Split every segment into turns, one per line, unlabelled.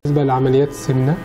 بالنسبة لعمليات السمنة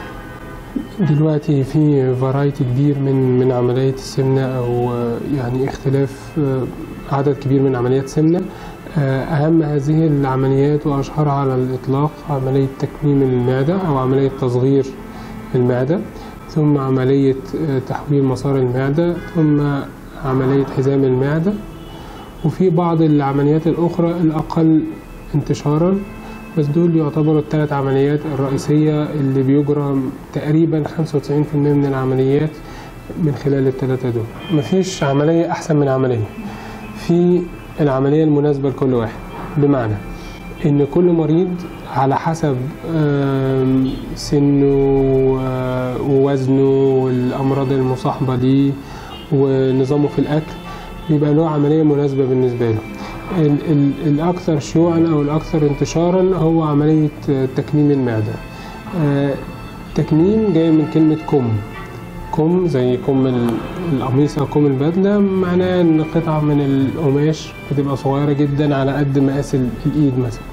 دلوقتي في فرايتي كبير من من عملية السمنة أو آه، يعني اختلاف آه، عدد كبير من عمليات السمنة آه، أهم هذه العمليات وأشهرها على الإطلاق عملية تكميم المعدة أو عملية تصغير المعدة ثم عملية آه، تحويل مسار المعدة ثم عملية حزام المعدة وفي بعض العمليات الأخرى الأقل انتشارا بس دول يعتبروا الثلاث عمليات الرئيسية اللي بيجرى تقريبا 95% من العمليات من خلال الثلاثة دول مفيش عملية أحسن من عملية في العملية المناسبة لكل واحد بمعنى إن كل مريض على حسب آم، سنه آه، ووزنه والأمراض المصاحبة ليه ونظامه في الأكل بيبقى له عملية مناسبة بالنسبة له ال- ال- الأكثر شيوعا أو الأكثر انتشارا هو عملية آه، تكميم المعدة آه، تكميم جاي من كلمة كم كم زي كم ال- القميص أو كم البدلة معناه إن قطعة من القماش بتبقى صغيرة جدا على قد مقاس ال- الإيد مثلا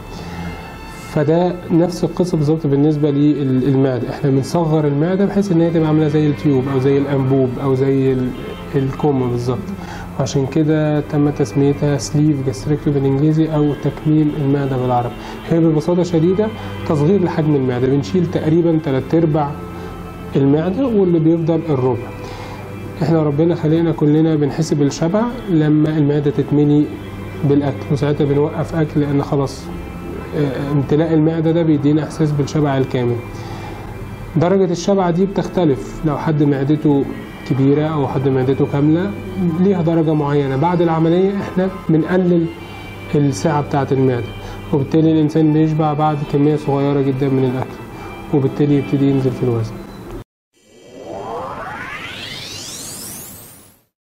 فده نفس القصة بالظبط بالنسبة للمعدة احنا بنصغر المعدة بحيث ان هي تبقى عاملة زي التيوب او زي الانبوب او زي ال- الكم بالظبط وعشان كده تم تسميتها سليف جاستريكتو بالانجليزي او تكميم المعدة بالعربي هي ببساطة شديدة تصغير لحجم المعدة بنشيل تقريبا تلات ارباع المعدة واللي بيفضل الربع احنا ربنا خلقنا كلنا بنحس بالشبع لما المعدة تتملي بالاكل وساعتها بنوقف اكل لان خلاص آه، امتلاء المعدة ده بيدينا احساس بالشبع الكامل درجة الشبع دي بتختلف لو حد معدته كبيرة أو حد معدته كاملة ليها درجة معينة بعد العملية احنا بنقلل السعة بتاعة المعدة وبالتالي الإنسان بيشبع بعد كمية صغيرة جدا من الأكل وبالتالي يبتدي ينزل في الوزن